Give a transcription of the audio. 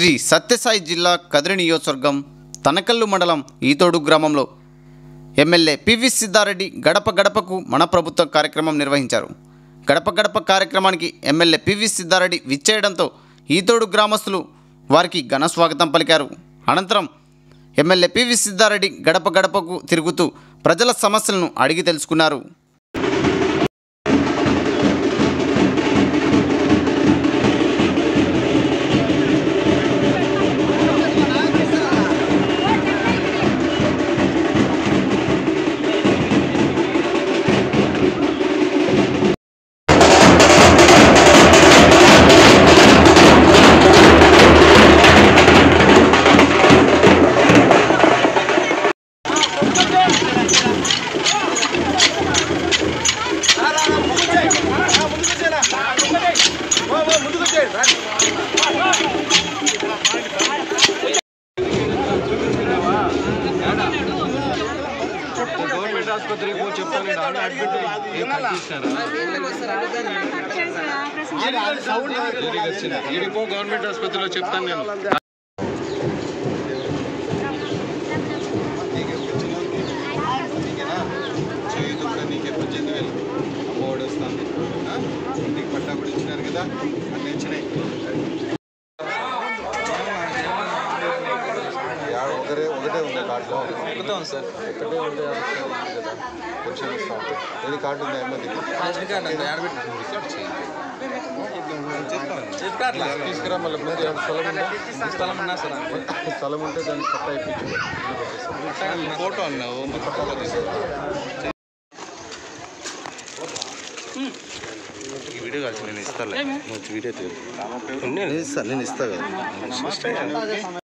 శ్రీ సత్యసాయి జిల్లా కదిరి నియోజకవర్గం తనకల్లు మండలం ఈతోడు గ్రామంలో ఎమ్మెల్యే పివి సిద్ధారెడ్డి గడప గడపకు మన ప్రభుత్వం కార్యక్రమం నిర్వహించారు గడప గడప కార్యక్రమానికి ఎమ్మెల్యే పివి సిద్ధారెడ్డి విచ్చేయడంతో ఈతోడు గ్రామస్తులు వారికి ఘన స్వాగతం పలికారు అనంతరం ఎమ్మెల్యే పివి సిద్ధారెడ్డి గడప గడపకు తిరుగుతూ ప్రజల సమస్యలను అడిగి తెలుసుకున్నారు గవర్నమెంట్ ఆసుపత్రికి పోయి చెప్పాలి నాన్న అడ్మిట్ ఏం కనిపిస్తారా ఈడిపో గవర్నమెంట్ ఆసుపత్రిలో చెప్తాను నేను చేయుత కూడా నీకు పద్దెనిమిది వేలు అమ్మఒడి వస్తుంది ఆ? నీకు పట్టా కూడా ఇచ్చినారు కదా అన్నీ ఇచ్చినాయి యా- ఒకరే ఒకటే ఉంది కార్డులో ఒకటే ఉంది సార్ ఒకటే ఉంటే కదా కొంచెం ఇస్తాం ఏది కార్డు ఉందా ఎమ్మెల్యేకి తీసుకురా మళ్ళీ ముందు ఏమైనా స్థలం ఉందా స్థలం ఉన్నా సార్ స్థలం ఉంటే దాన్ని పట్టా ఇప్పించు ఫోటో అన్నావు వీడియో కాల్సి నేను ఇస్తాను వీడియో నేను ఇస్తాను నేను ఇస్తా కదా